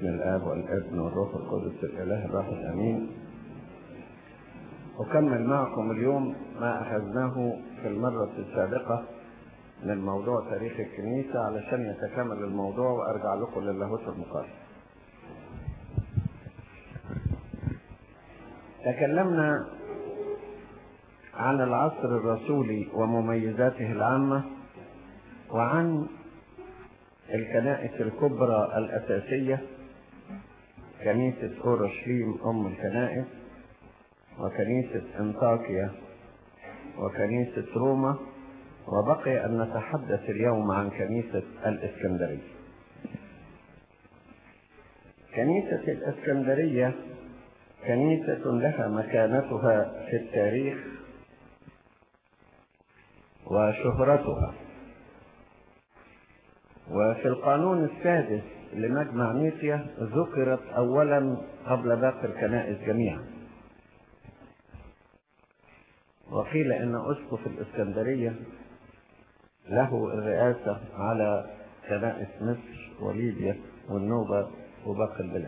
باسم الآب والابن والروح القدس الإله الواحد أمين أكمل معكم اليوم ما أخذناه في المرة السابقة من موضوع تاريخ الكنيسة علشان يتكامل الموضوع وأرجع لكم للاهوت المقارن تكلمنا عن العصر الرسولي ومميزاته العامة وعن الكنائس الكبرى الأساسية كنيسة أورشليم أم الكنائس وكنيسة أنطاكيا وكنيسة روما وبقي أن نتحدث اليوم عن كنيسة الإسكندرية كنيسة الإسكندرية كنيسة لها مكانتها في التاريخ وشهرتها وفي القانون السادس لمجمع نيسيا ذكرت اولا قبل باقي الكنائس جميعا وقيل ان اسقف الاسكندريه له الرئاسه على كنائس مصر وليبيا والنوبه وباقي البلاد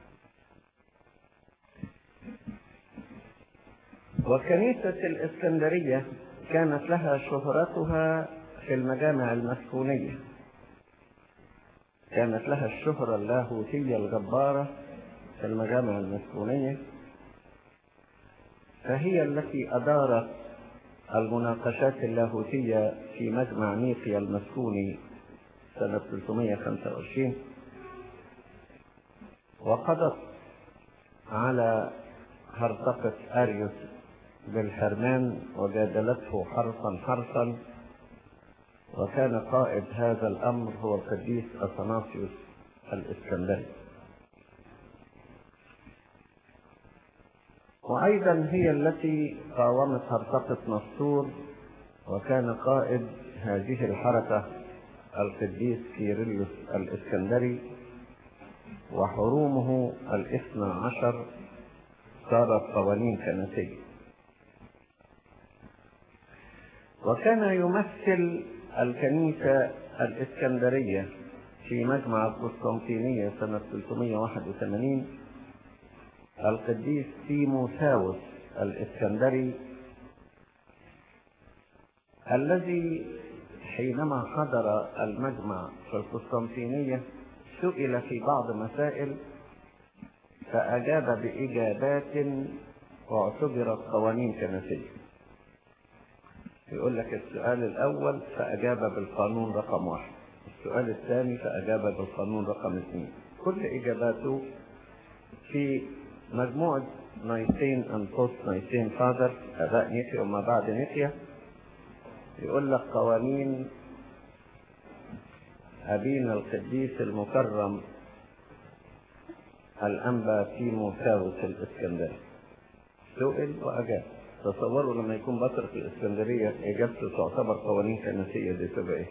وكنيسه الاسكندريه كانت لها شهرتها في المجامع المسكونيه كانت لها الشهرة اللاهوتية الجبارة في المجامع المسكونية فهي التي أدارت المناقشات اللاهوتية في مجمع نيقيا المسكوني سنة 325 وقضت على هرطقة أريوس بالحرمان وجادلته حرصا حرصا وكان قائد هذا الأمر هو القديس أثناسيوس الإسكندري وأيضا هي التي قاومت هرطقة نسطور وكان قائد هذه الحركة القديس كيرلس الإسكندري وحرومه الاثنى عشر صارت قوانين كنسية وكان يمثل الكنيسة الإسكندرية في مجمع القسطنطينية سنة 381 القديس تيموثاوس الإسكندري الذي حينما حضر المجمع في القسطنطينية سئل في بعض مسائل فأجاب بإجابات واعتبرت قوانين كنسية يقول لك السؤال الأول فأجاب بالقانون رقم واحد السؤال الثاني فأجاب بالقانون رقم اثنين كل إجاباته في مجموعة نايتين أن بوست نايتين فاذر أباء نيكيا وما بعد نيكيا يقول لك قوانين أبينا القديس المكرم الأنبا تيموثاوس الإسكندري سئل وأجاب تصوروا لما يكون بطر في الإسكندرية إجابته تعتبر قوانين كنسية دي تبقى إيه؟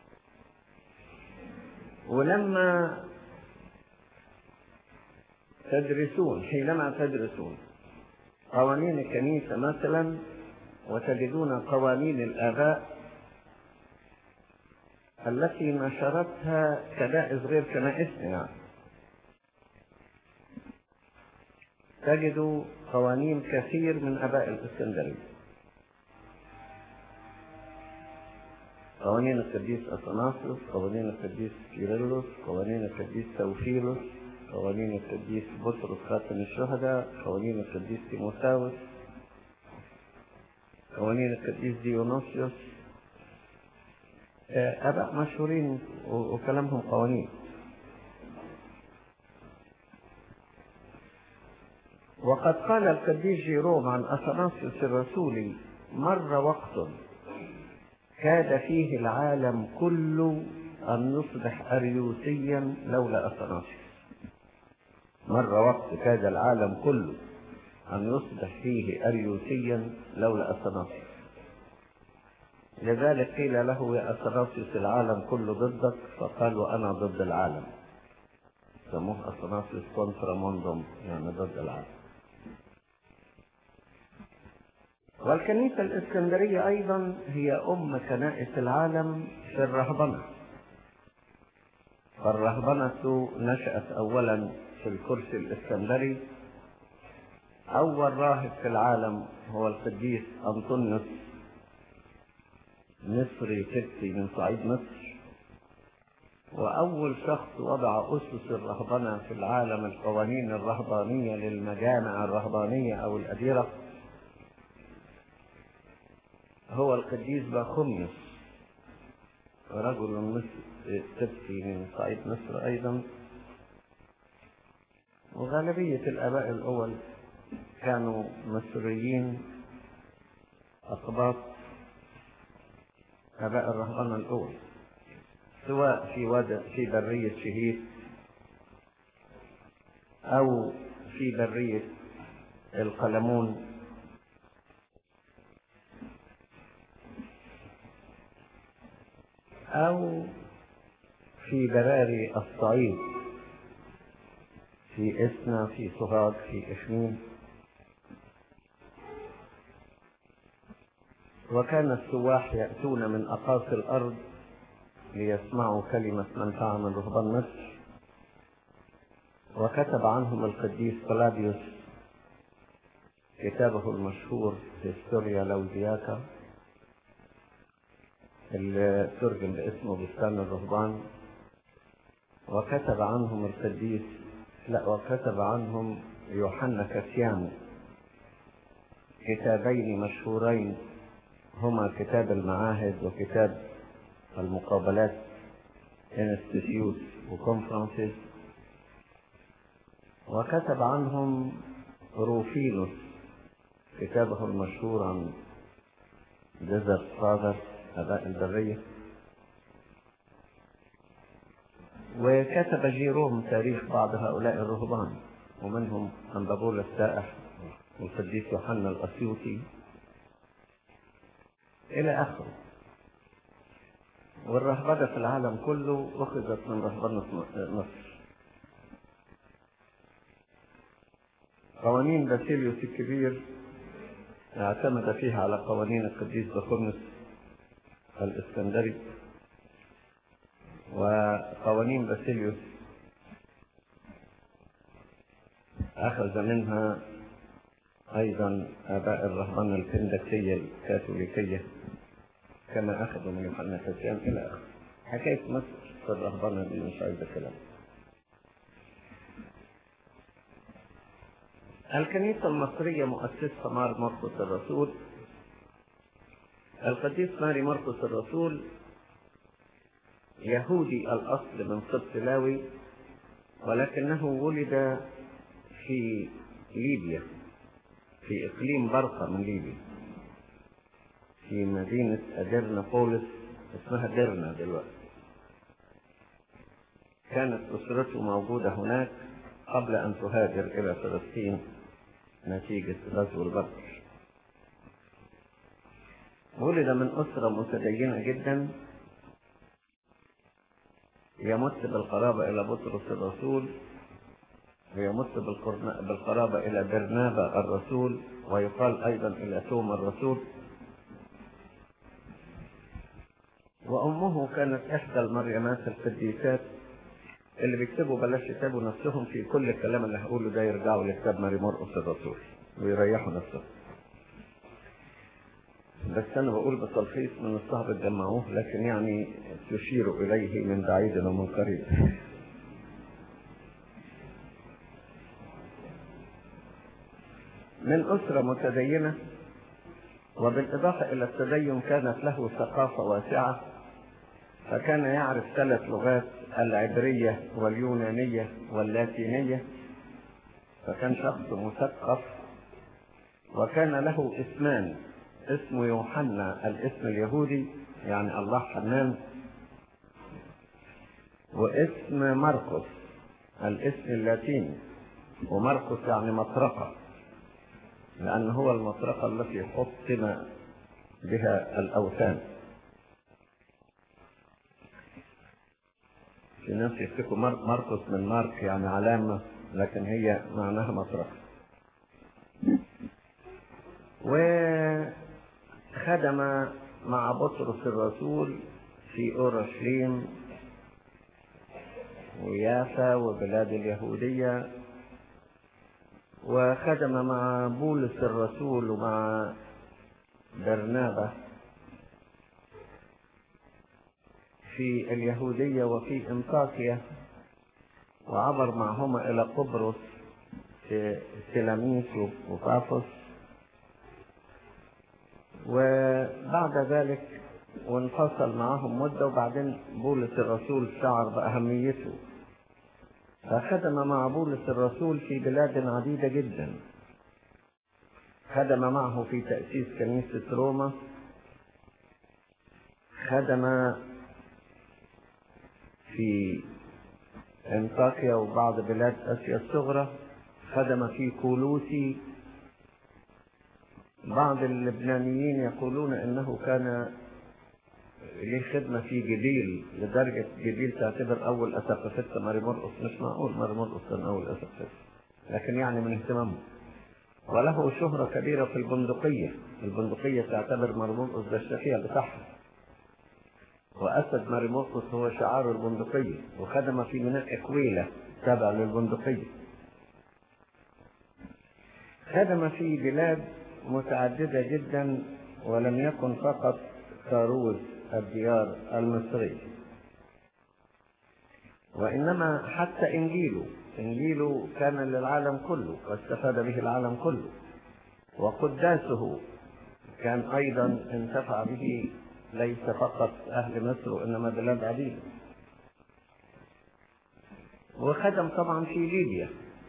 ولما تدرسون حينما تدرسون قوانين الكنيسة مثلا وتجدون قوانين الآباء التي نشرتها كنائس غير كنائسنا يعني تجد قوانين كثير من أباء الإسكندرية قوانين القديس أثناسيوس قوانين القديس كيرلس قوانين القديس توفيلوس قوانين القديس بطرس خاتم الشهداء قوانين القديس تيموثاوس قوانين القديس ديونوسيوس أباء مشهورين وكلامهم قوانين وقد قال القديس جيروم عن أثناسيوس الرسولي مر وقت كاد فيه العالم كله أن يصبح أريوسيا لولا أثناسيوس مر وقت كاد العالم كله أن يصبح فيه أريوسيا لولا أثناسيوس لذلك قيل له يا أثناسيوس العالم كله ضدك فقال وأنا ضد العالم سموه أثناسيوس كونترا موندوم يعني ضد العالم والكنيسة الإسكندرية أيضا هي أم كنائس العالم في الرهبنة فالرهبنة نشأت أولا في الكرسي الإسكندري أول راهب في العالم هو القديس أنطونيوس مصري كبتي من صعيد مصر وأول شخص وضع أسس الرهبنة في العالم القوانين الرهبانية للمجامع الرهبانية أو الأديرة هو القديس باخوميوس رجل مصر تبكي من صعيد مصر أيضا وغالبية الآباء الأول كانوا مصريين أقباط آباء الرهبنة الأول سواء في ود في برية شهيد أو في برية القلمون أو في براري الصعيد في إسنا في سوهاج في إشمين وكان السواح يأتون من أقاصي الأرض ليسمعوا كلمة منفعة من رهبان مصر وكتب عنهم القديس بلاديوس كتابه المشهور هيستوريا لوزياكا اللي ترجم باسمه بستان الرهبان وكتب عنهم القديس لا وكتب عنهم يوحنا كاسيانو كتابين مشهورين هما كتاب المعاهد وكتاب المقابلات انستيتيوت وكونفرنسز وكتب عنهم روفينوس كتابه المشهور عن ديزرت فاذر أباء البرية وكتب جيروم تاريخ بعض هؤلاء الرهبان ومنهم أنبابول السائح والقديس يوحنا الأسيوطي إلى آخره والرهبنة في العالم كله أخذت من رهبنة مصر قوانين باسيليوس الكبير اعتمد فيها على قوانين القديس بخرنس الإسكندري وقوانين باسيليوس أخذ منها أيضا آباء الرهبنة الفندكية الكاثوليكية كما أخذوا من يوحنا كاسيان إلى آخره حكاية مصر في الرهبنة دي مش عايزة كلام الكنيسة المصرية مؤسسها مار مرقس الرسول القديس ماري مرقس الرسول يهودي الأصل من قبط لاوي ولكنه ولد في ليبيا في إقليم برقة من ليبيا في مدينة أديرنا بولس اسمها ديرنا دلوقتي كانت أسرته موجودة هناك قبل أن تهاجر إلى فلسطين نتيجة غزو البدر ولد من أسرة متدينة جدا يمت بالقرابة إلى بطرس الرسول ويمت بالقرابة إلى برنابا الرسول ويقال أيضا إلى توما الرسول وأمه كانت إحدى المريمات القديسات اللي بيكتبوا بلاش يكتبوا نفسهم في كل الكلام اللي هقوله ده يرجعوا لكتاب ماري مرقس الرسول ويريحوا نفسهم بس أنا بقول بتلخيص من الصحب تجمعوه لكن يعني تشير إليه من بعيد ومن قريب من أسرة متدينة وبالإضافة إلى التدين كانت له ثقافة واسعة فكان يعرف ثلاث لغات العبرية واليونانية واللاتينية فكان شخص مثقف وكان له اسمان اسمه يوحنا الاسم اليهودي يعني الله حنان واسم مرقس الاسم اللاتيني ومرقس يعني مطرقة لأن هو المطرقة التي حطم بها الأوثان في ناس يفتكروا مرقس من مارك يعني علامة لكن هي معناها مطرقة وخدم مع بطرس الرسول في أورشليم ويافا وبلاد اليهودية وخدم مع بولس الرسول ومع برنابة في اليهودية وفي انطاكيا وعبر معهما إلى قبرص في سلاميس وفافوس وبعد ذلك وانفصل معهم مدة وبعدين بولس الرسول شعر بأهميته فخدم مع بولس الرسول في بلاد عديدة جدا خدم معه في تأسيس كنيسة روما خدم في انطاكيا وبعض بلاد اسيا الصغرى خدم في كولوسي بعض اللبنانيين يقولون انه كان ليه خدمة في جبيل لدرجة جبيل تعتبر أول أساقفة ماري مرقص مش معقول ماري مرقص كان أول أساقفة لكن يعني من اهتمامه وله شهرة كبيرة في البندقية البندقية تعتبر ماري مرقص ده الشفيع بتاعها وأسد ماري مرقص هو شعار البندقية وخدم في ميناء إكويلة تابع للبندقية خدم في بلاد متعددة جدا ولم يكن فقط كاروز الديار المصرية وإنما حتى إنجيله إنجيله كان للعالم كله واستفاد به العالم كله وقداسه كان أيضا انتفع به ليس فقط أهل مصر وإنما بلاد عديدة وخدم طبعا في ليبيا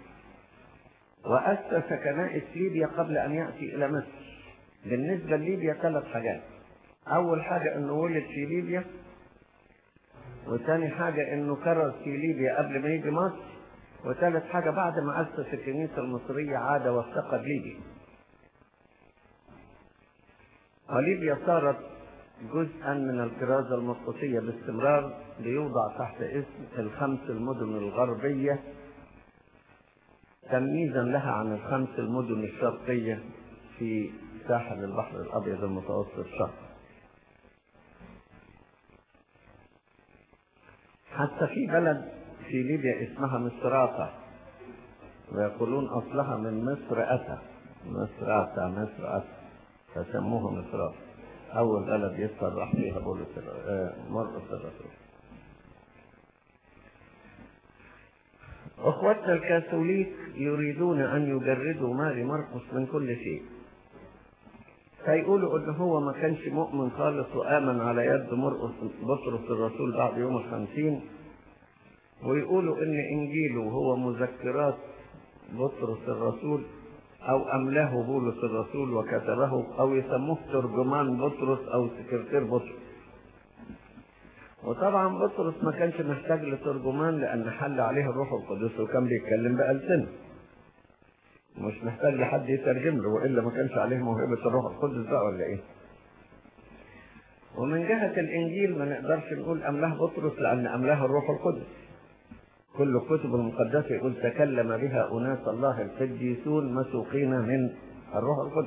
وأسس كنائس ليبيا قبل أن يأتي إلى مصر بالنسبة لليبيا ثلاث حاجات أول حاجة إنه ولد في ليبيا وثاني حاجة إنه كرر في ليبيا قبل ما يجي مصر وثالث حاجة بعد ما أسس الكنيسة المصرية عاد وافتقد ليبيا وليبيا صارت جزءا من الكرازة المطلسية باستمرار ليوضع تحت اسم الخمس المدن الغربية تمييزا لها عن الخمس المدن الشرقية في ساحل البحر الأبيض المتوسط الشرق حتى في بلد في ليبيا اسمها مصراتة ويقولون أصلها من مصر أتى مصراتة مصر أتى فسموها مصراتة أول بلد يصرح فيها بولس مرقس الرسول أخوتنا الكاثوليك يريدون أن يجردوا ماري مرقس من كل شيء فيقولوا ان هو ما كانش مؤمن خالص وامن على يد مرقس بطرس الرسول بعد يوم الخمسين ويقولوا ان انجيله هو مذكرات بطرس الرسول او املاه بولس الرسول وكتبه او يسموه ترجمان بطرس او سكرتير بطرس وطبعا بطرس ما كانش محتاج لترجمان لان حل عليه الروح القدس وكان بيتكلم بألسنه مش محتاج لحد يترجم له والا ما كانش عليه موهبه الروح القدس بقى ولا ايه ومن جهه الانجيل ما نقدرش نقول املاه بطرس لان املاه الروح القدس كل الكتب المقدسه يقول تكلم بها اناس الله القديسون مسوقين من الروح القدس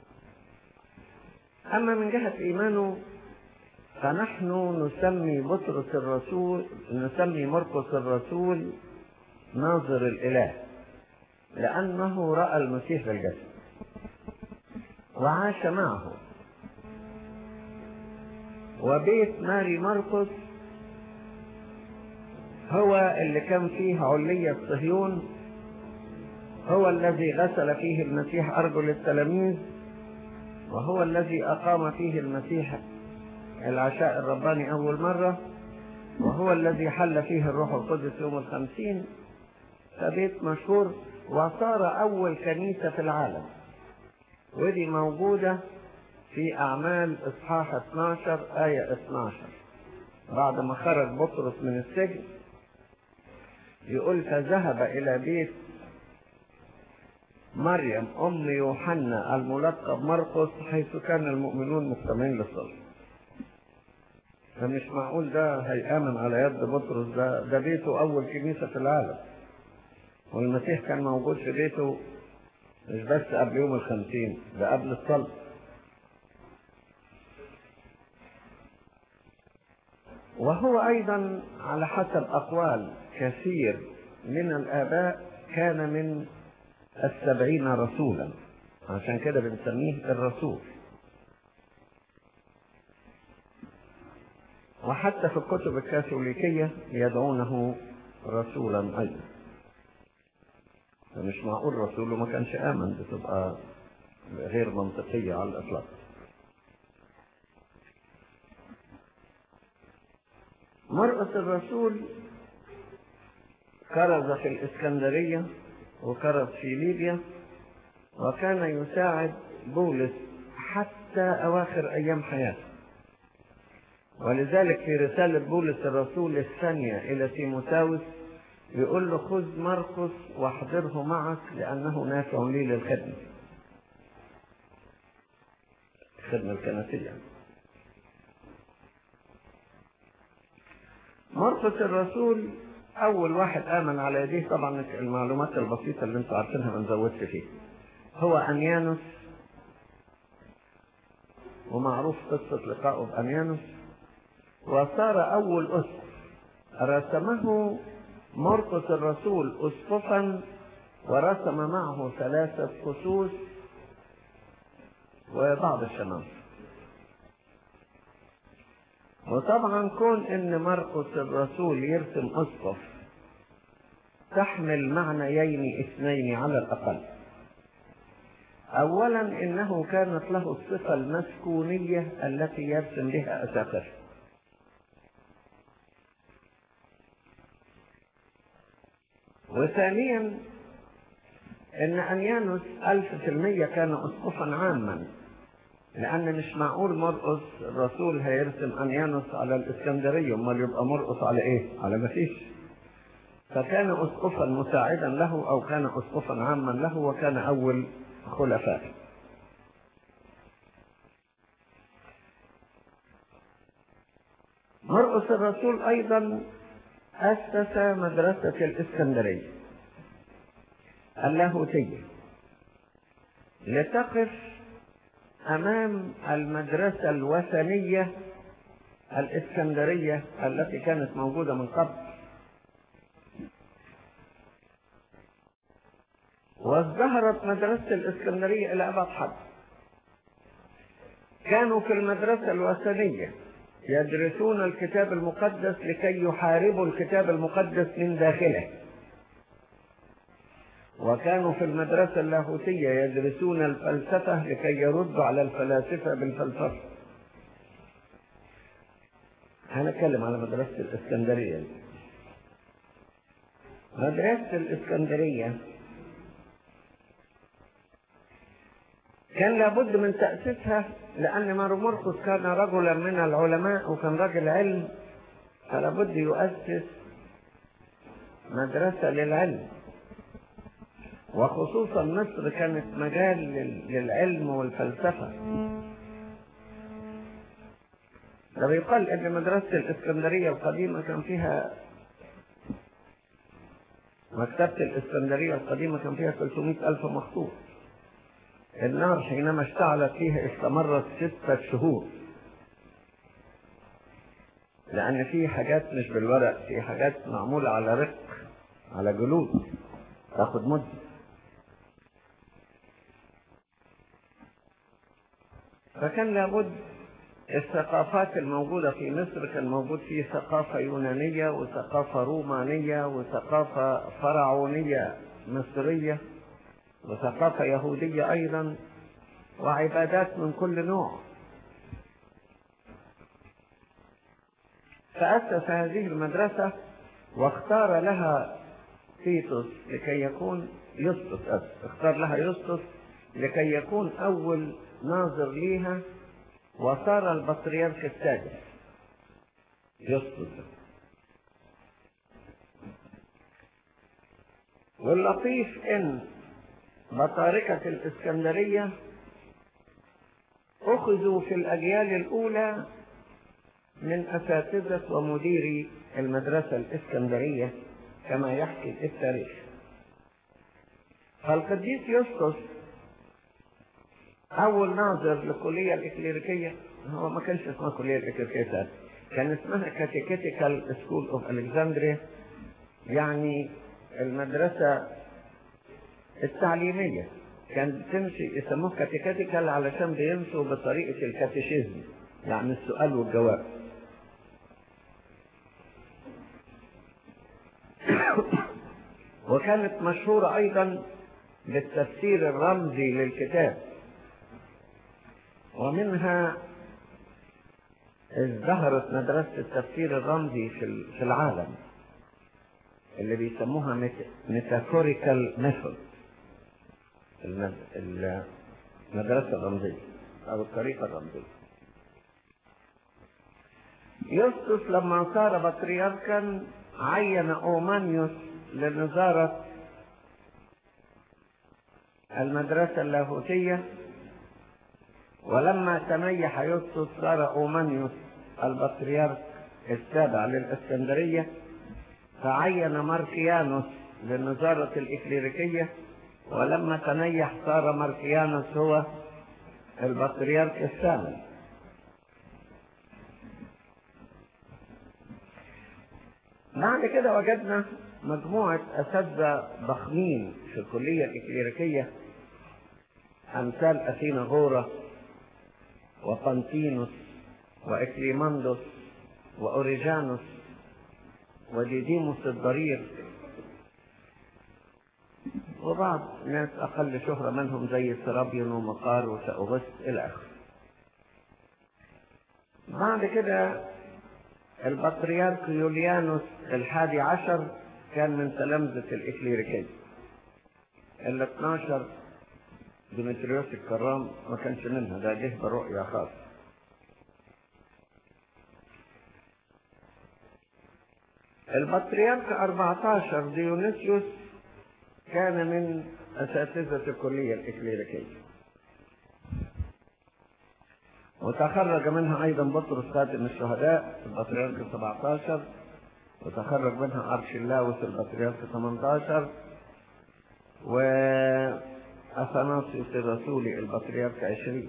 اما من جهه ايمانه فنحن نسمي بطرس الرسول نسمي مرقس الرسول ناظر الاله لأنه رأى المسيح بالجسد وعاش معه وبيت ماري مرقس هو اللي كان فيه علية صهيون هو الذي غسل فيه المسيح أرجل التلاميذ وهو الذي أقام فيه المسيح العشاء الرباني أول مرة وهو الذي حل فيه الروح القدس يوم الخمسين فبيت مشهور وصار أول كنيسة في العالم ودي موجودة في أعمال إصحاح 12 آية 12 بعد ما خرج بطرس من السجن يقول فذهب إلى بيت مريم أم يوحنا الملقب مرقس حيث كان المؤمنون مجتمعين للصلاة فمش معقول ده هيآمن على يد بطرس ده ده بيته أول كنيسة في العالم والمسيح كان موجود في بيته مش بس قبل يوم الخمسين ده قبل الصلب وهو أيضا على حسب أقوال كثير من الآباء كان من السبعين رسولا عشان كده بنسميه الرسول وحتى في الكتب الكاثوليكية يدعونه رسولا أيضا فمش معقول رسول وما كانش آمن بتبقى غير منطقية على الإطلاق مرأة الرسول كرز في الإسكندرية وكرز في ليبيا وكان يساعد بولس حتى أواخر أيام حياته ولذلك في رسالة بولس الرسول الثانية إلى تيموثاوس يقول له خذ مرقس واحضره معك لأنه نافع لي للخدمة الخدمة الكنسية مرقس الرسول أول واحد آمن على يديه طبعا المعلومات البسيطة اللي انتم عارفينها ما نزودش فيها هو أنيانوس ومعروف قصة لقائه بأنيانوس وصار أول أسقف رسمه مرقس الرسول أسقفا ورسم معه ثلاثة خصوص وبعض الشمال وطبعا كون ان مرقس الرسول يرسم اسقف تحمل معنيين اثنين على الاقل اولا انه كانت له الصفة المسكونية التي يرسم بها اساقفه وثانيا ان انيانوس الف في المية كان اسقفا عاما لان مش معقول مرقص الرسول هيرسم انيانوس على الاسكندرية امال يبقى مرقص على ايه على ما فيش فكان اسقفا مساعدا له او كان اسقفا عاما له وكان اول خلفائه مرقس الرسول ايضا أسس مدرسة الإسكندرية اللاهوتية لتقف أمام المدرسة الوثنية الإسكندرية التي كانت موجودة من قبل وازدهرت مدرسة الإسكندرية إلى أبعد حد كانوا في المدرسة الوثنية يدرسون الكتاب المقدس لكي يحاربوا الكتاب المقدس من داخله وكانوا في المدرسة اللاهوتية يدرسون الفلسفة لكي يردوا على الفلاسفة بالفلسفة هنتكلم على مدرسة الإسكندرية مدرسة الإسكندرية كان لابد من تأسيسها لأن مارو مرقس كان رجلا من العلماء وكان رجل علم فلابد يؤسس مدرسة للعلم وخصوصا مصر كانت مجال للعلم والفلسفة ده بيقال ان مدرسة الاسكندرية القديمة كان فيها مكتبة الاسكندرية القديمة كان فيها 300 ألف مخطوط النار حينما اشتعلت فيها استمرت ستة شهور لأن في حاجات مش بالورق في حاجات معمولة على رق على جلود تاخد مدة فكان لابد الثقافات الموجودة في مصر كان موجود فيه ثقافة يونانية وثقافة رومانية وثقافة فرعونية مصرية وثقافة يهودية أيضا وعبادات من كل نوع فأسس هذه المدرسة واختار لها تيتوس لكي يكون يسطس اختار لها يسطس لكي يكون أول ناظر ليها وصار البطريرك السادس يسطس واللطيف ان بطاركة الإسكندرية أخذوا في الأجيال الأولى من أساتذة ومديري المدرسة الإسكندرية كما يحكي التاريخ فالقديس يسطس أول ناظر للكلية الإكليريكية هو ما كانش اسمها كلية الإكليريكية كان اسمها كاتيكيتيكال سكول أوف ألكسندريا يعني المدرسة التعليمية كانت تمشي يسموه كاتيكاتيكال علشان بيمشوا بطريقة الكاتيشيزم يعني السؤال والجواب وكانت مشهورة أيضا بالتفسير الرمزي للكتاب ومنها ازدهرت مدرسة التفسير الرمزي في العالم اللي بيسموها ميتافوريكال ميثود المدرسة الرمزية أو الطريقة الرمزية يسطس لما صار بطريركا عين أومانيوس لنظارة المدرسة اللاهوتية ولما تميح يسطس صار أومانيوس البطريرك السابع للإسكندرية فعين ماركيانوس للنظارة الإكليريكية ولما تنيح صار ماركيانوس هو البطريرك الثامن بعد كده وجدنا مجموعة أساتذة ضخمين في الكلية الإكليريكية أمثال أثينا غورة وقنطينوس وإكليماندوس وأوريجانوس وديديموس الضرير وبعض ناس أقل شهرة منهم زي سرابيون ومقار وسأوغست إلى آخره بعد كده البطريرك يوليانوس الحادي عشر كان من تلامذة الإكليريكية ال 12 ديمتريوس الكرام ما كانش منها ده جه برؤية خاصة البطريرك 14 ديونيسيوس كان من أساتذة الكلية الإكليريكية وتخرج منها أيضا بطرس خاتم الشهداء البطريرك 17 وتخرج منها أرشلاوس البطريرك 18 وأثناسيوس الرسولي البطريرك 20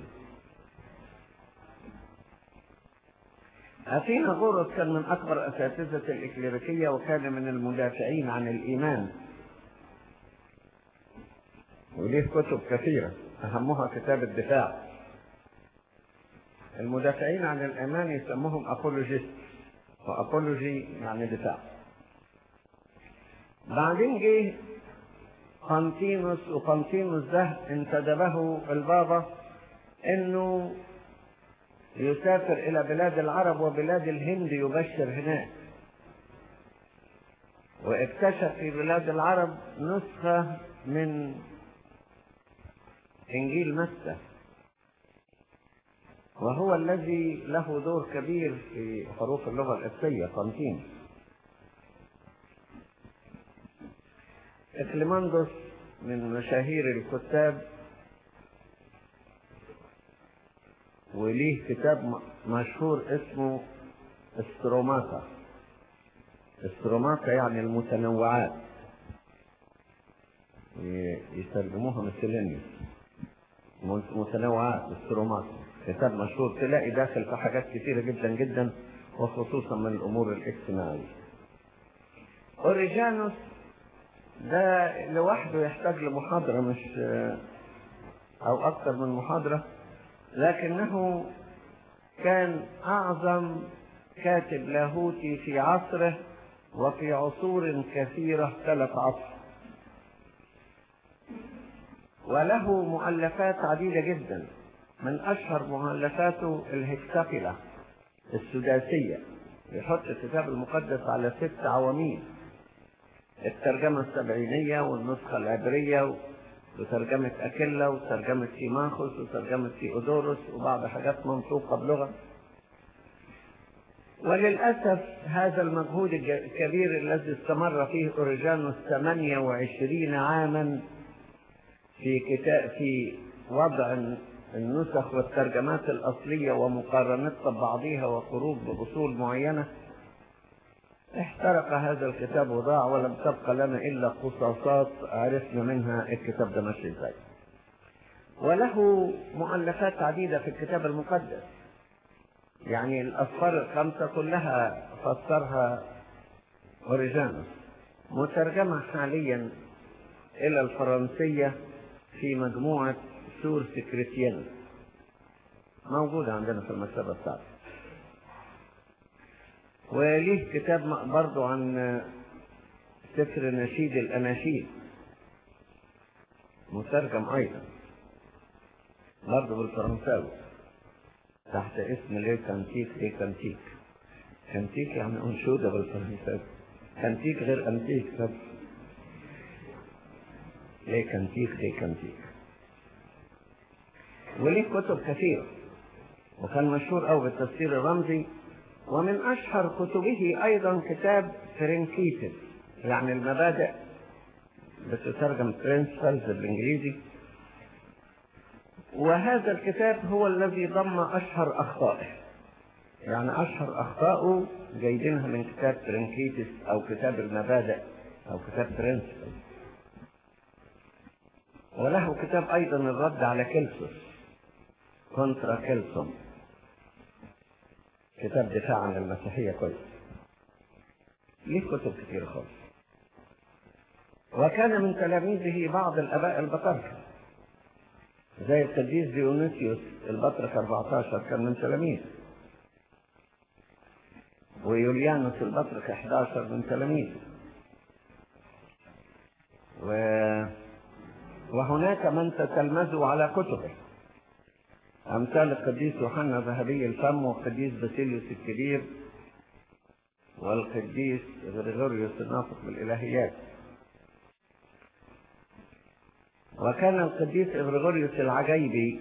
أثينا غورس كان من أكبر أساتذة الإكليريكية وكان من المدافعين عن الإيمان وليه كتب كثيرة أهمها كتاب الدفاع المدافعين عن الإيمان يسموهم أبولوجيست وأبولوجي يعني دفاع بعدين جه قنطينوس وقنطينوس ده انتدبه البابا انه يسافر الى بلاد العرب وبلاد الهند يبشر هناك واكتشف في بلاد العرب نسخة من انجيل متى وهو الذي له دور كبير في حروف اللغة القبطية قنطين إكليماندوس من مشاهير الكتاب وليه كتاب مشهور اسمه استروماتا استروماتا يعني المتنوعات يترجموها مثلين متنوعات استروماتا كتاب مشهور تلاقي داخل في حاجات كثيرة جدا جدا وخصوصا من الأمور الاجتماعية أوريجانوس ده لوحده يحتاج لمحاضرة مش أو أكثر من محاضرة لكنه كان أعظم كاتب لاهوتي في عصره وفي عصور كثيرة تلف عصر وله مؤلفات عديدة جدا من أشهر مؤلفاته الهكسابيلا السداسية يحط الكتاب المقدس على ست عواميد الترجمة السبعينية والنسخة العبرية وترجمة أكيلا وترجمة سيماخوس وترجمة سيودوروس وبعض حاجات منطوقة بلغة وللأسف هذا المجهود الكبير الذي استمر فيه أوريجانوس 28 عاما في كتاب في وضع النسخ والترجمات الأصلية ومقارنتها ببعضها وخروج بأصول معينة احترق هذا الكتاب وضاع ولم تبقى لنا إلا قصاصات عرفنا منها الكتاب ده ماشي ازاي وله مؤلفات عديدة في الكتاب المقدس يعني الأسفار الخمسة كلها فسرها أوريجانوس مترجمة حاليا إلى الفرنسية في مجموعة سور سكريتيان موجودة عندنا في المكتبة بتاعتي وليه كتاب برضو عن سفر نشيد الأناشيد مترجم أيضا برضو بالفرنساوي تحت اسم ليه كانتيك ليه كانتيك كانتيك يعني أنشودة بالفرنساوي كانتيك غير أنتيك بس ليه كانتيك ليه كانتيك وليه كتب كثيرة وكان مشهور أوي بالتفسير الرمزي ومن أشهر كتبه أيضا كتاب فرنكيتس يعني المبادئ بتترجم برنسبلز بالإنجليزي وهذا الكتاب هو الذي ضم أشهر أخطائه يعني أشهر أخطائه جايبينها من كتاب فرنكيتس أو كتاب المبادئ أو كتاب برنسبلز وله كتاب أيضا الرد على كيلسوس كونترا كيلسون كتاب دفاع عن المسيحية كويس ليه كتب كتير خالص وكان من تلاميذه بعض الآباء البطاركة زي القديس ديونيسيوس البطرك 14 كان من تلاميذه ويوليانوس البطرك 11 من تلاميذه و... وهناك من تتلمذوا على كتبه أمثال القديس يوحنا ذهبي الفم والقديس باسيليوس الكبير والقديس غريغوريوس الناطق بالإلهيات وكان القديس غريغوريوس العجيبي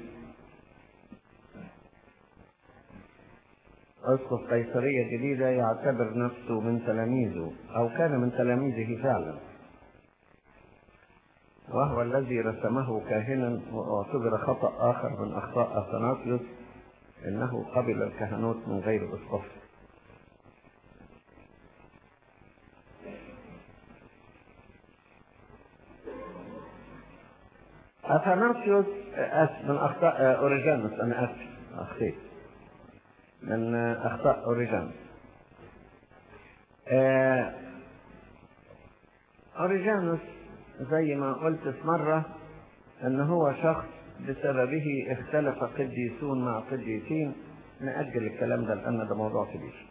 أسقف قيصرية جديدة يعتبر نفسه من تلاميذه أو كان من تلاميذه فعلا وهو الذي رسمه كاهنا واعتبر خطأ آخر من أخطاء أثناسيوس إنه قبل الكهنوت من غير أسقف أثناسيوس أس من أخطاء أوريجانوس أنا أسف أخطيت من أخطاء أوريجانوس أوريجانوس زي ما قلت في مرة ان هو شخص بسببه اختلف قديسون مع قديسين نأجل الكلام ده لأن ده موضوع كبير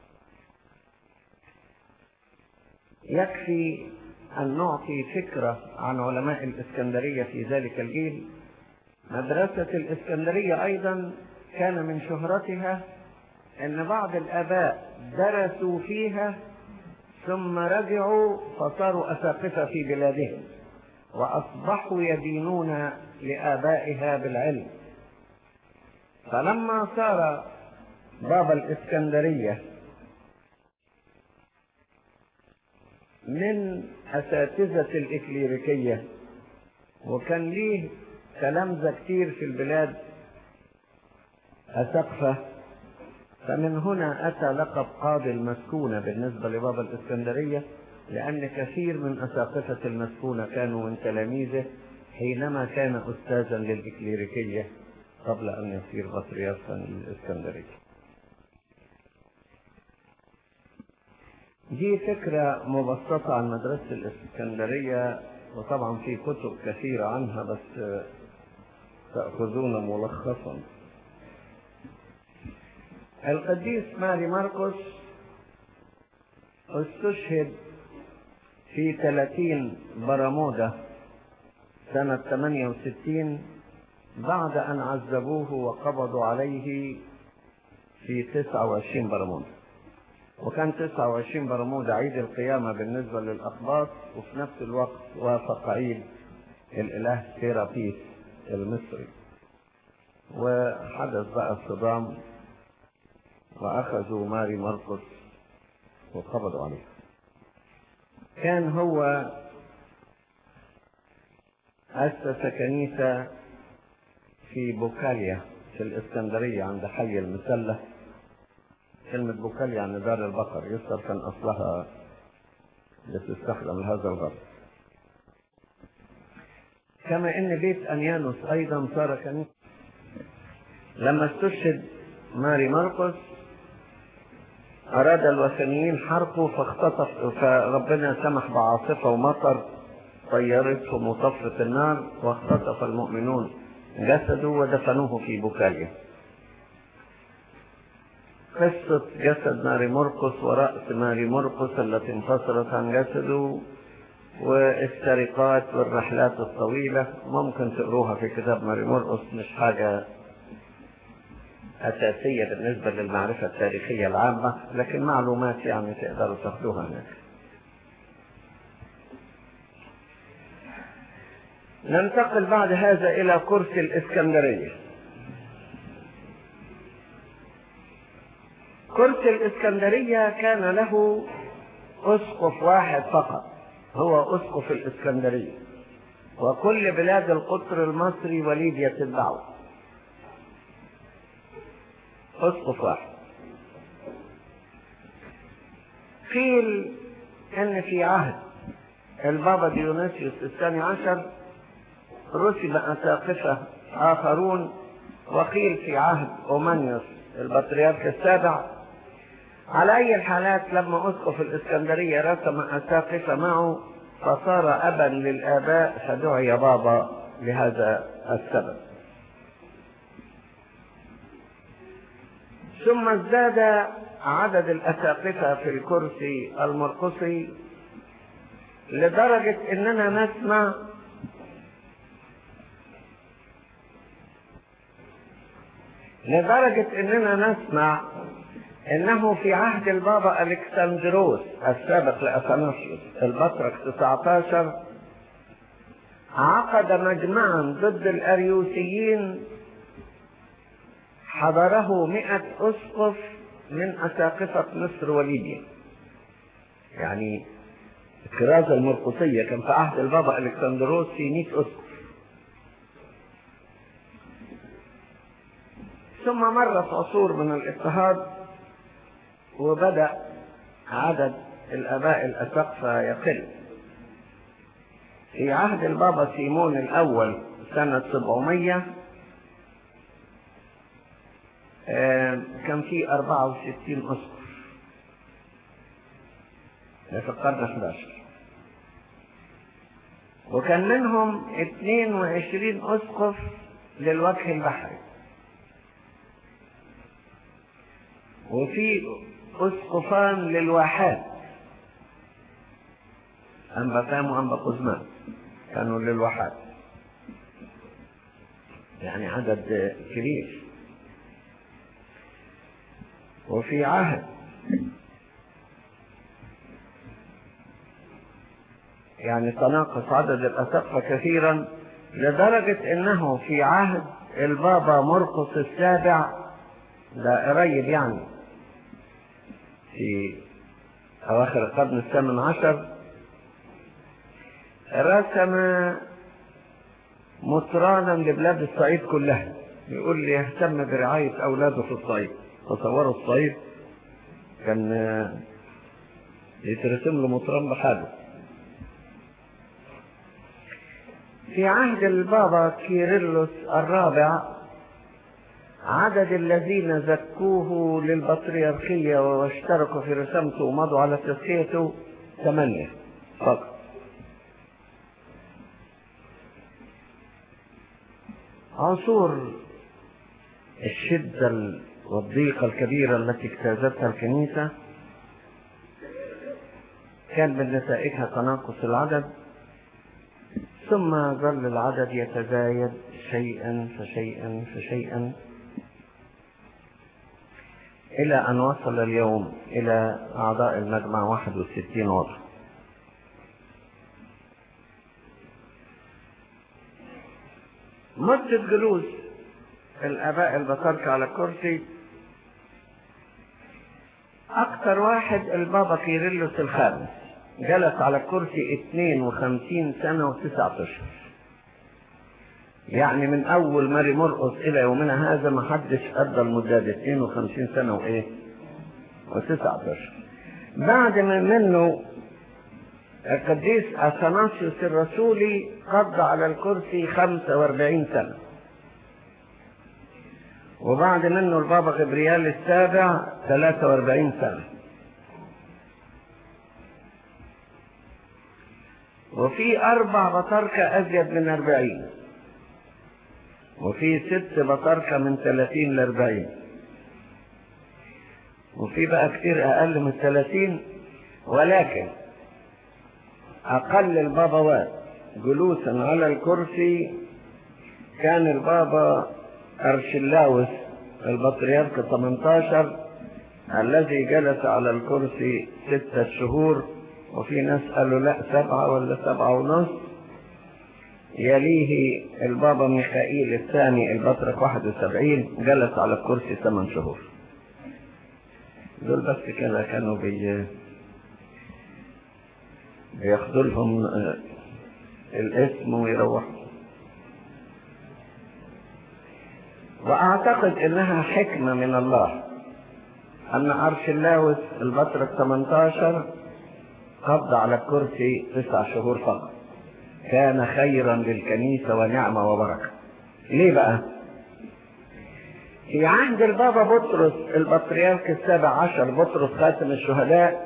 يكفي أن نعطي فكرة عن علماء الإسكندرية في ذلك الجيل مدرسة الإسكندرية أيضا كان من شهرتها أن بعض الآباء درسوا فيها ثم رجعوا فصاروا أساقفة في بلادهم وأصبحوا يدينون لآبائها بالعلم فلما صار بابا الإسكندرية من أساتذة الإكليريكية وكان ليه تلامذة كتير في البلاد أسقفة فمن هنا أتى لقب قاضي المسكونة بالنسبة لبابا الإسكندرية لأن كثير من أساقفة المسكونة كانوا من تلاميذه حينما كان أستاذا للإكليريكية قبل أن يصير بطريركا للإسكندرية دي فكرة مبسطة عن مدرسة الإسكندرية وطبعا في كتب كثيرة عنها بس تأخذون ملخصا القديس ماري ماركوس استشهد في 30 برمودا سنة 68 بعد أن عذبوه وقبضوا عليه في 29 برمودا وكان 29 برمودا عيد القيامة بالنسبة للأقباط وفي نفس الوقت وافق عيد الإله سيرابيس المصري وحدث بقى الصدام وأخذوا ماري مرقس وقبضوا عليه كان هو أسس كنيسة في بوكاليا في الإسكندرية عند حي المسلة كلمة بوكاليا يعني دار البقر يسر كان أصلها بتستخدم لهذا الغرض كما ان بيت انيانوس ايضا صار كنيسة لما استشهد ماري مرقس أراد الوثنيين حرقه فاختطف فربنا سمح بعاصفة ومطر طيرتهم وطفت النار واختطف المؤمنون جسده ودفنوه في بوكاليا قصة جسد ماري مرقس ورأس ماري مرقس التي انفصلت عن جسده والسرقات والرحلات الطويلة ممكن تقروها في كتاب ماري مرقس مش حاجة أساسية بالنسبة للمعرفة التاريخية العامة لكن معلومات يعني تقدروا تاخدوها هناك ننتقل بعد هذا إلى كرسي الإسكندرية كرسي الإسكندرية كان له أسقف واحد فقط هو أسقف الإسكندرية وكل بلاد القطر المصري وليد يتبعه أسقف واحد قيل أن في عهد البابا ديونيسيوس الثاني عشر رسب أساقفة آخرون وقيل في عهد أومانيوس البطريرك السابع على أي الحالات لما أسقف الإسكندرية رسم أساقفة معه فصار أبا للآباء فدعي بابا لهذا السبب ثم ازداد عدد الأساقفة في الكرسي المرقصي لدرجة إننا نسمع لدرجة إننا نسمع إنه في عهد البابا ألكسندروس السابق لأثناسيوس البطرك 19 عقد مجمعا ضد الأريوسيين حضره مئة أسقف من أساقفة مصر وليبيا يعني الكرازة المرقسية كان في عهد البابا ألكسندروس في مئة أسقف ثم مرت عصور من الاضطهاد وبدأ عدد الآباء الأسقفة يقل في عهد البابا سيمون الأول سنة 700 كان في 64 أسقف في القرن 11 وكان منهم 22 أسقف للوجه البحري وفي أسقفان للواحات أنبا فام وأنبا قزمان كانوا للواحات يعني عدد كبير وفي عهد يعني تناقص عدد الأسقفة كثيرا لدرجة انه في عهد البابا مرقس السابع ده قريب يعني في اواخر القرن الثامن عشر رسم مطرانا لبلاد الصعيد كلها يقول لي يهتم برعاية أولاده في الصعيد تصوروا الصعيد كان يترسم له مطران بحاله في عهد البابا كيرلس الرابع عدد الذين زكوه للبطريركية واشتركوا في رسامته ومضوا على تزكيته ثمانية فقط عصور الشدة والضيقة الكبيرة التي اجتازتها الكنيسة كان من نتائجها تناقص العدد ثم ظل العدد يتزايد شيئا فشيئا فشيئا إلى أن وصل اليوم إلى أعضاء المجمع 61 عضو مدة جلوس الآباء البطاركة على الكرسي أكثر واحد البابا كيرلس الخامس جلس على الكرسي 52 سنة وتسعة أشهر يعني من أول ماري مرقص إلى يومنا هذا ما حدش أدى المدة دي 52 سنة وإيه وتسعة أشهر بعد ما منه القديس أثناسيوس الرسولي قضى على الكرسي 45 سنة وبعد منه البابا غبريال السابع 43 سنة وفي أربع بطاركة أزيد من أربعين وفي ست بطاركة من ثلاثين لأربعين وفي بقى كتير أقل من ثلاثين ولكن أقل البابوات جلوسا على الكرسي كان البابا أرشلاوس البطريرك 18 الذي جلس على الكرسي ستة شهور وفي ناس قالوا لا سبعة ولا سبعة ونص يليه البابا ميخائيل الثاني البطرك 71 جلس على الكرسي ثمان شهور دول بس كده كانوا بي بياخدوا لهم الاسم ويروحوا واعتقد انها حكمة من الله ان ارشلاوس البطرك 18 قضى على الكرسي تسع شهور فقط كان خيرا للكنيسة ونعمة وبركة ليه بقى في عهد البابا بطرس البطريرك السابع عشر بطرس خاتم الشهداء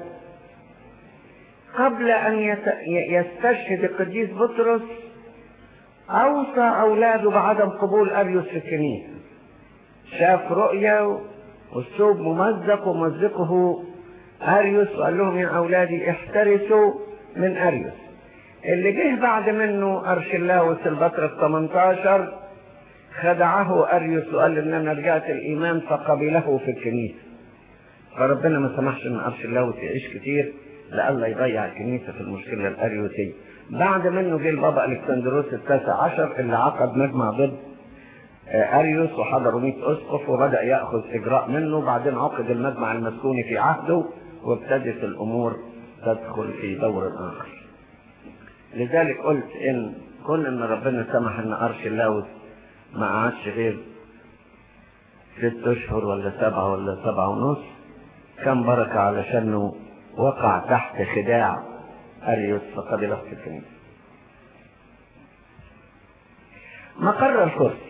قبل ان يستشهد القديس بطرس اوصى اولاده بعدم قبول اريوس في الكنيسة شاف رؤيا والثوب ممزق ومزقه اريوس وقال لهم يا اولادي احترسوا من اريوس اللي جه بعد منه ارشلاوس البطرك 18 خدعه اريوس وقال ان انا رجعت الايمان فقبله في الكنيسه فربنا ما سمحش ان ارشلاوس يعيش كتير لئلا يضيع الكنيسه في المشكله الاريوسيه بعد منه جه البابا الكسندروس التاسع عشر اللي عقد مجمع ضد اريوس وحضروا 100 اسقف وبدا ياخذ اجراء منه بعدين عقد المجمع المسكوني في عهده وابتدت الامور تدخل في دور اخر لذلك قلت ان كون ان ربنا سمح ان ارشلاوس ما قعدش غير ست اشهر ولا سبعة ولا سبعة ونص كان بركة علشانه وقع تحت خداع اريوس فقبله في الكنيسة مقر الكرسي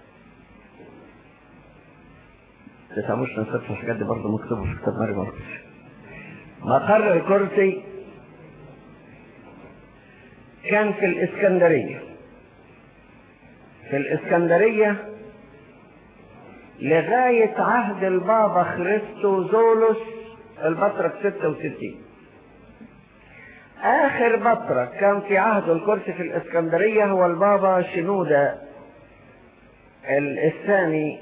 تفهموش نسيت في الحاجات دي برضه مكتوبة في كتاب ماري مرقس مقر الكرسي كان في الإسكندرية في الإسكندرية لغاية عهد البابا خريستو زولوس البطرك 66 آخر بطرك كان في عهد الكرسي في الإسكندرية هو البابا شنودة الثاني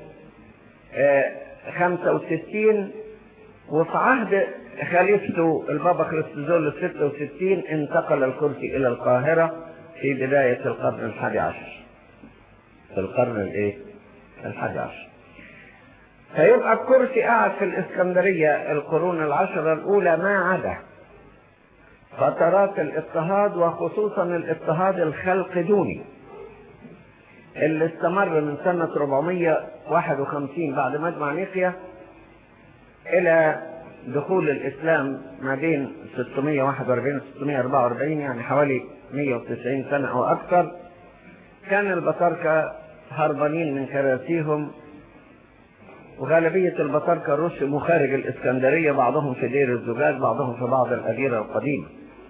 65 وفي عهد خليفته البابا خريستوزول ال 66 انتقل الكرسي الى القاهرة في بداية القرن الحادي عشر في القرن الايه الحادي عشر فيبقى الكرسي قاعد في الاسكندرية القرون العشرة الاولى ما عدا فترات الاضطهاد وخصوصا الاضطهاد الخلقدوني اللي استمر من سنة 451 بعد مجمع نيقيا إلى دخول الإسلام ما بين 641 و 644 يعني حوالي 190 سنة أو أكثر كان البطاركة هربانين من كراسيهم وغالبية البطاركة رسموا خارج الإسكندرية بعضهم في دير الزجاج بعضهم في بعض الأديرة القديمة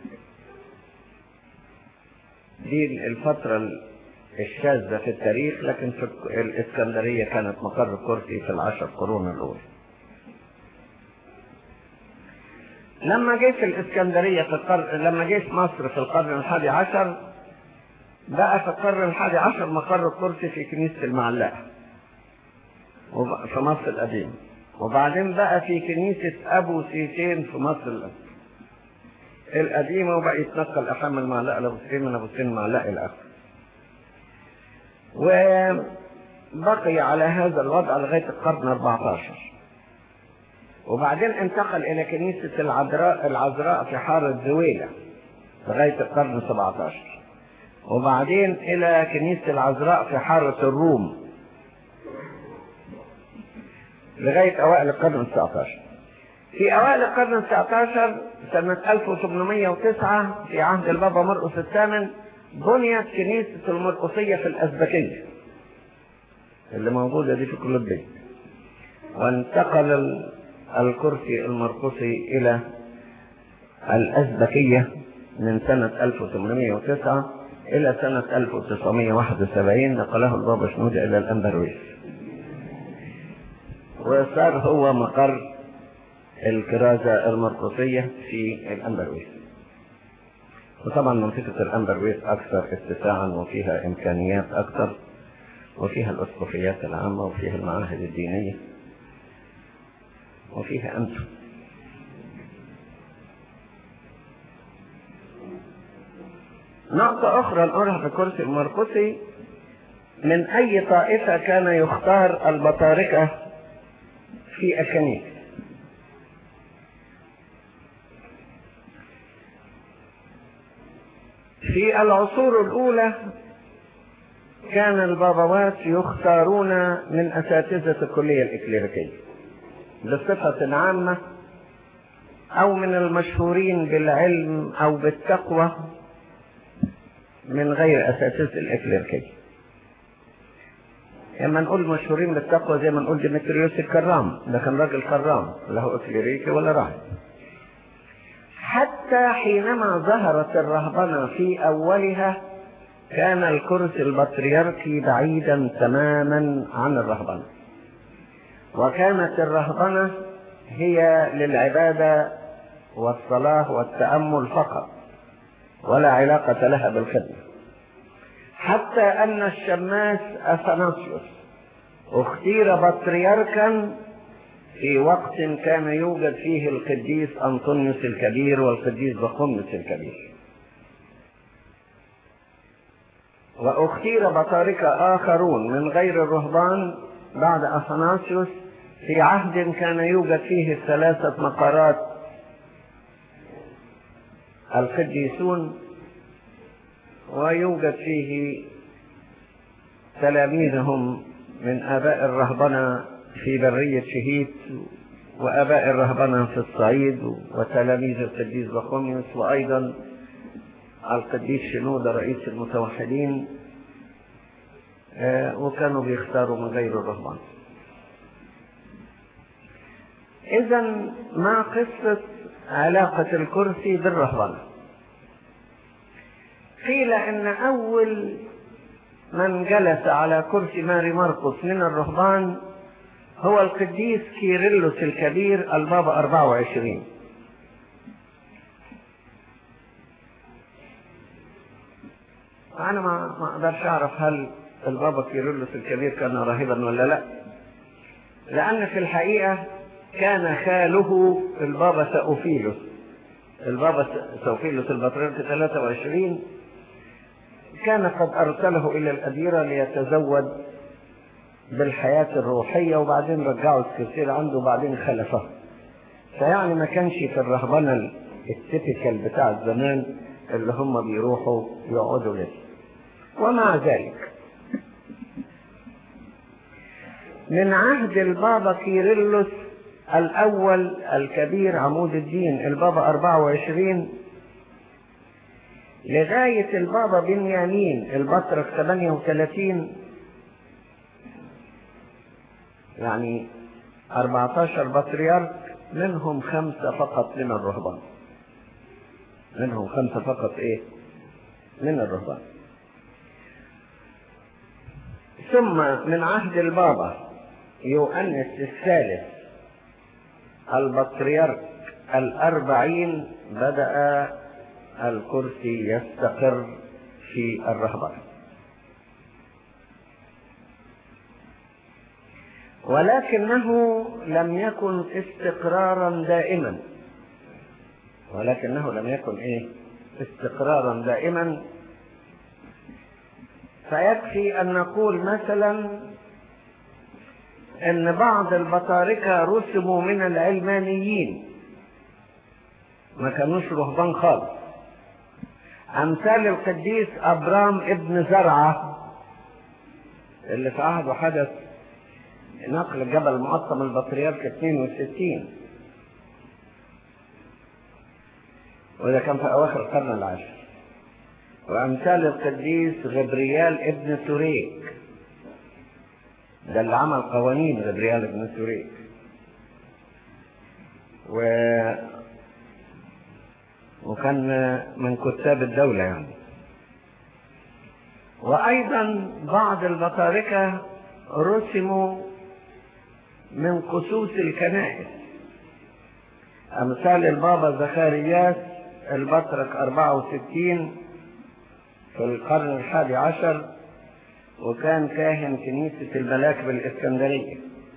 دي الفترة الشاذة في التاريخ لكن في الإسكندرية كانت مقر الكرسي في العشر قرون الأولى لما جه في الإسكندرية في القرن لما جه في مصر في القرن الحادي عشر بقى في القرن الحادي عشر مقر الكرسي في كنيسة المعلقة في مصر القديمة وبعدين بقى في كنيسة أبو سيتين في مصر القديمة وبقى يتنقل أحام المعلقة لأبو سيتين من أبو سيتين المعلقة إلى آخره وبقي على هذا الوضع لغاية القرن 14 وبعدين انتقل إلى كنيسة العذراء العذراء في حارة زويلة لغاية القرن 17 وبعدين إلى كنيسة العذراء في حارة الروم لغاية أوائل القرن 19 في أوائل القرن 19 سنة 1809 في عهد البابا مرقس الثامن بنيت كنيسة المرقسية في الأزبكية اللي موجودة دي في كل البيت وانتقل الكرسي المرقسي إلى الأزبكية من سنة 1809 إلى سنة 1971 نقله البابا شنودة إلى الأندرويس وصار هو مقر الكرازة المرقصية في الأندرويس وطبعا منطقة الأندرويس أكثر اتساعا وفيها إمكانيات أكثر وفيها الأسقفيات العامة وفيها المعاهد الدينية وفيها أنتم نقطة أخرى نقولها في الكرسي المرقسي من أي طائفة كان يختار البطاركة في الكنيسة في العصور الأولى كان البابوات يختارون من أساتذة الكلية الإكليريكية بصفة عامة أو من المشهورين بالعلم أو بالتقوى من غير أساتذة الإكليريكية لما نقول مشهورين بالتقوى زي ما نقول ديمتريوس الكرام ده كان راجل كرام له إكليريكي ولا راهب حتى حينما ظهرت الرهبنة في أولها كان الكرسي البطريركي بعيدا تماما عن الرهبنة وكانت الرهبنة هي للعبادة والصلاة والتأمل فقط ولا علاقة لها بالخدمة حتى أن الشماس أثناسيوس اختير بطريركا في وقت كان يوجد فيه القديس أنطونيوس الكبير والقديس بقوميوس الكبير واختير بطاركة آخرون من غير الرهبان بعد أثناسيوس في عهد كان يوجد فيه الثلاثة مقارات القديسون ويوجد فيه تلاميذهم من آباء الرهبنة في برية شهيد وآباء الرهبنة في الصعيد وتلاميذ القديس بخوميوس وأيضا القديس شنودة رئيس المتوحدين وكانوا بيختاروا من غير الرهبان إذا ما قصة علاقة الكرسي بالرهبنة قيل إن أول من جلس على كرسي ماري مرقس من الرهبان هو القديس كيرلس الكبير البابا 24 أنا ما ما أقدرش أعرف هل البابا كيرلس الكبير كان راهبا ولا لا لأن في الحقيقة كان خاله البابا سأوفيلوس البابا سأوفيلوس البطريرك 23 كان قد أرسله إلى الأديرة ليتزود بالحياة الروحية وبعدين رجعوا السلسلة عنده وبعدين خلفه فيعني ما كانش في الرهبنة التيبيكال بتاع زمان اللي هم بيروحوا يقعدوا لسه ومع ذلك من عهد البابا كيرلس الأول الكبير عمود الدين البابا 24 لغاية البابا بنيامين البطرك 38 يعني 14 بطريرك منهم خمسة فقط من الرهبان منهم خمسة فقط ايه من الرهبان ثم من عهد البابا يؤنس الثالث البطريرك الأربعين بدأ الكرسي يستقر في الرهبان ولكنه لم يكن استقرارا دائما ولكنه لم يكن ايه استقرارا دائما فيكفي ان نقول مثلا ان بعض البطاركة رسموا من العلمانيين ما كانوش رهبان خالص امثال القديس ابرام ابن زرعة اللي في عهده حدث نقل جبل معطم البطريرك 62 وده كان في اواخر القرن العاشر وامثال القديس غبريال ابن سوريك ده اللي عمل قوانين غبريال ابن سوريك و وكان من كتاب الدولة يعني وأيضا بعض البطاركة رسموا من قصوص الكنائس أمثال البابا زكرياس البطرك 64 في القرن الحادي عشر وكان كاهن كنيسة الملاك بالإسكندرية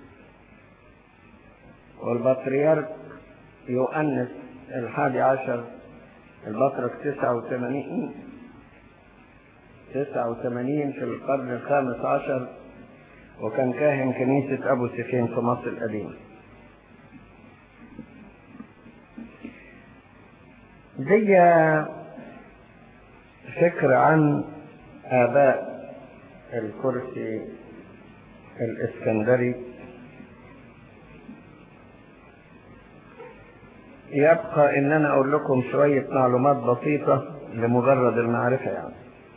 والبطريرك يؤنس الحادي عشر البطرك تسعة وثمانين تسعة وثمانين في القرن الخامس عشر وكان كاهن كنيسة أبو سفين في مصر القديمة دي فكرة عن آباء الكرسي الإسكندري يبقى ان انا اقول لكم شوية معلومات بسيطة لمجرد المعرفة يعني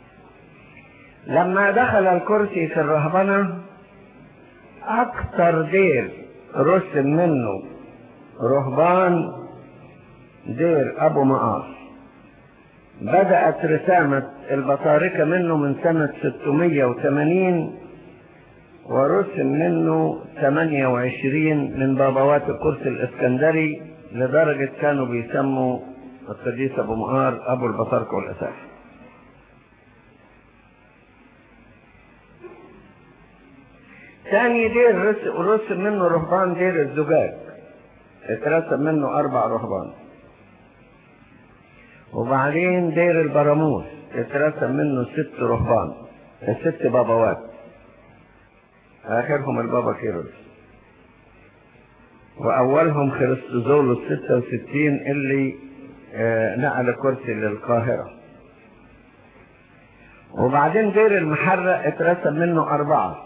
لما دخل الكرسي في الرهبنة اكثر دير رسم منه رهبان دير ابو مقاص بدأت رسامة البطاركة منه من سنة 680 ورسم منه 28 من بابوات الكرسي الاسكندري لدرجة كانوا بيسموا القديس أبو مقار أبو البطاركة والأساس ثاني دير رسم منه رهبان دير الزجاج اترسم منه أربع رهبان وبعدين دير البراموس اترسم منه ست رهبان ست بابوات آخرهم البابا كيروس وأولهم خريستوزولوس 66 اللي آه نقل كرسي للقاهرة وبعدين دير المحرق اترسم منه أربعة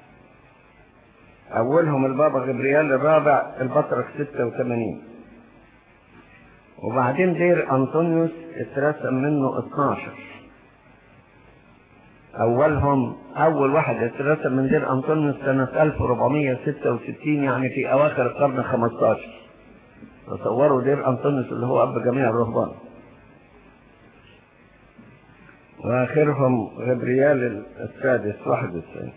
أولهم البابا غبريال الرابع البطرك 86 وبعدين دير أنطونيوس اترسم منه 12 أولهم أول واحد اترسم من دير أنطونيوس سنة 1466 يعني في أواخر القرن 15 تصوروا دير أنطونيوس اللي هو أب جميع الرهبان وآخرهم غبريال السادس 91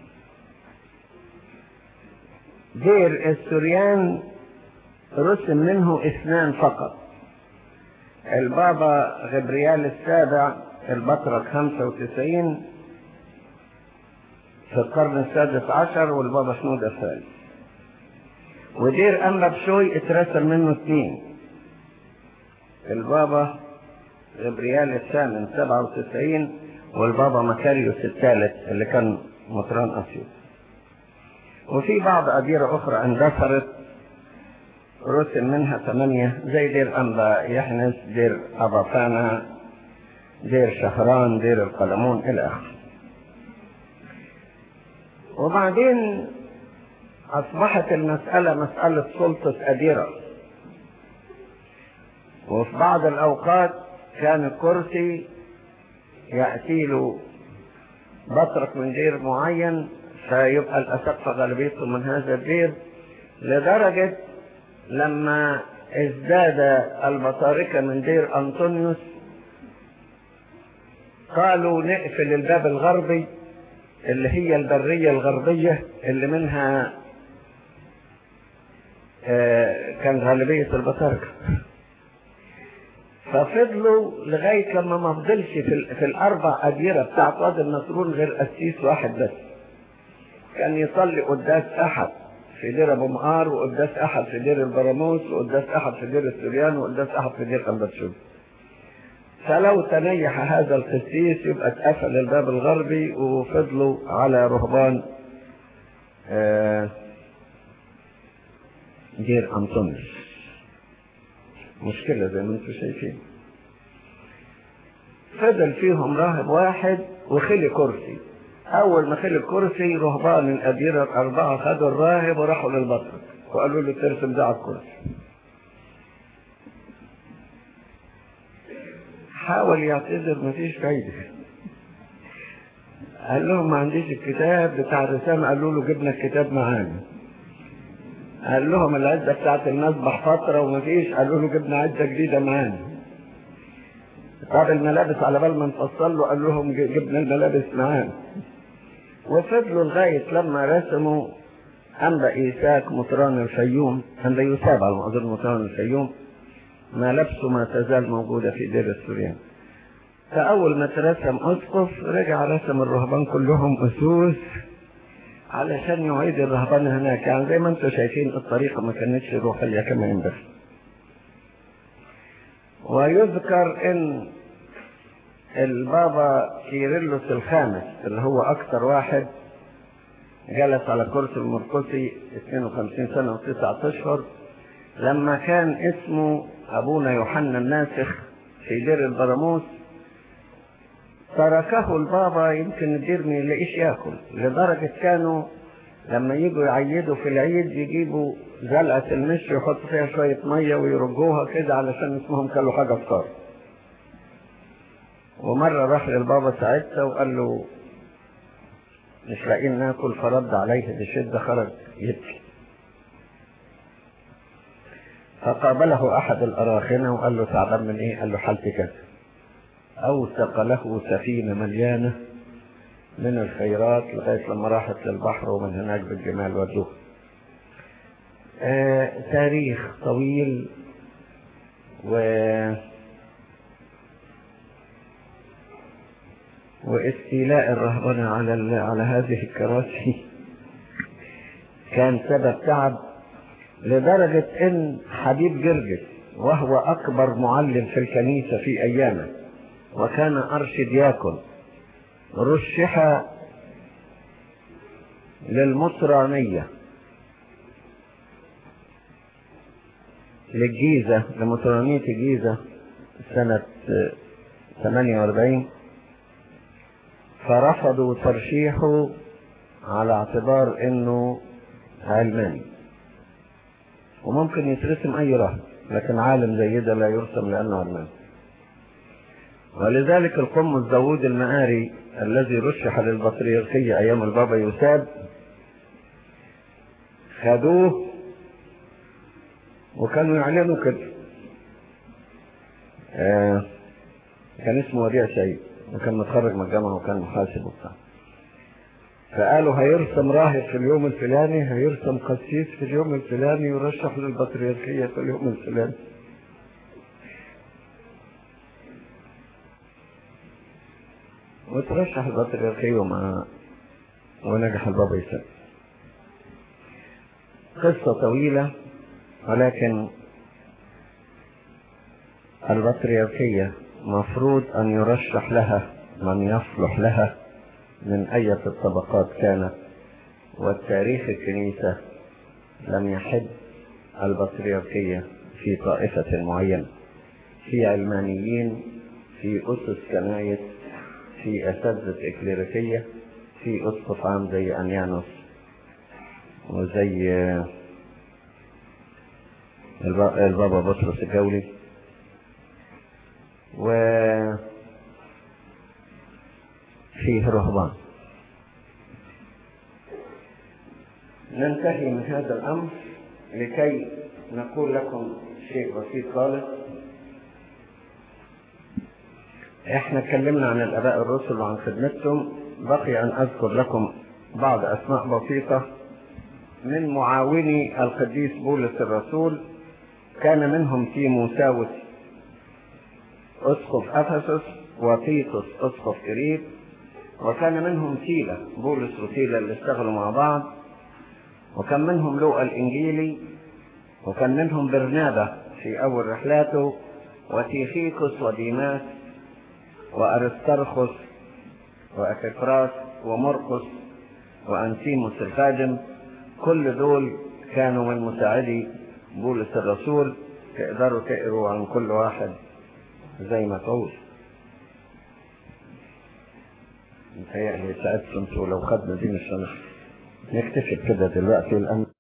دير السوريان رسم منه اثنان فقط البابا غبريال السابع البطرك 95 في القرن السادس عشر والبابا شنودة الثالث ودير أنبا بشوي اترسم منه اثنين البابا غبريال الثامن 97 والبابا مكاريوس الثالث اللي كان مطران أسيوط وفي بعض أديرة أخرى اندثرت رسم منها ثمانية زي دير أنبا يحنس دير أبافانا دير شهران دير القلمون إلى آخره وبعدين أصبحت المسألة مسألة سلطة أديرة وفي بعض الأوقات كان الكرسي يأتي له بطرك من دير معين فيبقى الأسقف غالبيتهم من هذا الدير لدرجة لما ازداد البطاركة من دير أنطونيوس قالوا نقفل الباب الغربي اللي هي البرية الغربية اللي منها كان غالبية البطاركة ففضلوا لغاية لما ما فضلش في, في الأربع أديرة بتاعت وادي النصرون غير قسيس واحد بس كان يصلي قداس أحد في دير أبو مقار وقداس أحد في دير البراموس وقداس أحد في دير السوريان وقداس أحد في دير أمبرشوب فلو تنيح هذا القسيس يبقى اتقفل الباب الغربي وفضلوا على رهبان دير أنطونيوس مشكلة زي ما انتم شايفين فضل فيهم راهب واحد وخلي كرسي أول ما خلي الكرسي رهبان الأديرة الأربعة خدوا الراهب وراحوا للبطل وقالوا له ترسم ده على الكرسي حاول يعتذر مفيش فايدة قال لهم ما عنديش الكتاب بتاع الرسالة قالوا له جبنا الكتاب معانا قال لهم العدة بتاعت المذبح فترة ومفيش قالوا له جبنا عدة جديدة معانا طب الملابس على بال ما نفصل له قال لهم جبنا الملابس معانا وفضلوا لغاية لما رسموا أنبا إيساك مطران الفيوم أنبا يوساب على ما أظن مطران الفيوم ملابسه ما تزال موجودة في دير السوريان فأول ما ترسم أسقف رجع رسم الرهبان كلهم أسوس علشان يعيد الرهبان هناك يعني زي ما انتم شايفين الطريقة ما كانتش روحية كما ينبغي ويذكر ان البابا كيرلس الخامس اللي هو اكثر واحد جلس على كرسي المرقسي 52 سنة وتسعة اشهر لما كان اسمه ابونا يوحنا الناسخ في دير البراموس تركه البابا يمكن الدير ما يلاقيش ياكل لدرجة كانوا لما يجوا يعيدوا في العيد يجيبوا زلقة المش ويحطوا فيها شوية مية ويرجوها كده علشان اسمهم كلوا حاجة فطار ومرة راح للبابا ساعتها وقال له مش لاقيين ناكل فرد عليه بشدة خرج يبكي فقابله أحد الأراخنة وقال له تعبان من إيه؟ قال له حالتي كذا أوثق له سفينة مليانة من الخيرات لغاية لما راحت للبحر ومن هناك بالجمال ودوه آه تاريخ طويل و واستيلاء الرهبنة على ال... على هذه الكراسي كان سبب تعب لدرجة ان حبيب جرجس وهو اكبر معلم في الكنيسة في ايامه وكان ارشد ياكل رشح للمطرانية للجيزة لمطرانية الجيزة سنة 48 فرفضوا ترشيحه على اعتبار انه علماني وممكن يترسم اي رهب لكن عالم زي ده لا يرسم لانه علماني ولذلك القم داوود المآري الذي رشح للبطريركية ايام البابا يوساب خدوه وكانوا يعلنوا كده آه كان اسمه وديع سيد وكان متخرج من الجامعة وكان محاسب وبتاع فقالوا هيرسم راهب في اليوم الفلاني هيرسم قسيس في اليوم الفلاني يرشح للبطريركية في اليوم الفلاني وترشح البطريركية ومع ونجح البابا يسأل قصة طويلة ولكن البطريركية مفروض أن يرشح لها من يصلح لها من أية الطبقات كانت والتاريخ الكنيسة لم يحد البطريركية في طائفة معينة في علمانيين في أسس كنايس في أساتذة إكليريكية في أسقف عام زي أنيانوس وزي البابا بطرس الجولي و فيه رهبان ننتهي من هذا الأمر لكي نقول لكم شيء بسيط خالص احنا اتكلمنا عن الاباء الرسل وعن خدمتهم بقي ان اذكر لكم بعض اسماء بسيطة من معاوني القديس بولس الرسول كان منهم تيموساوس اسقف افسس وتيتوس اسقف كريت وكان منهم سيلة بولس وسيلة اللي اشتغلوا مع بعض وكان منهم لوقا الانجيلي وكان منهم برنابة في اول رحلاته وتيخيكوس وديماس وارسترخس وأكفراس ومرقس وأنسيموس الخادم كل دول كانوا من مساعدي بولس الرسول تقدروا تقروا عن كل واحد زي ما تقول متهيألي ساعدتوا انتوا لو خدنا دي مش نكتفي كده دلوقتي الآن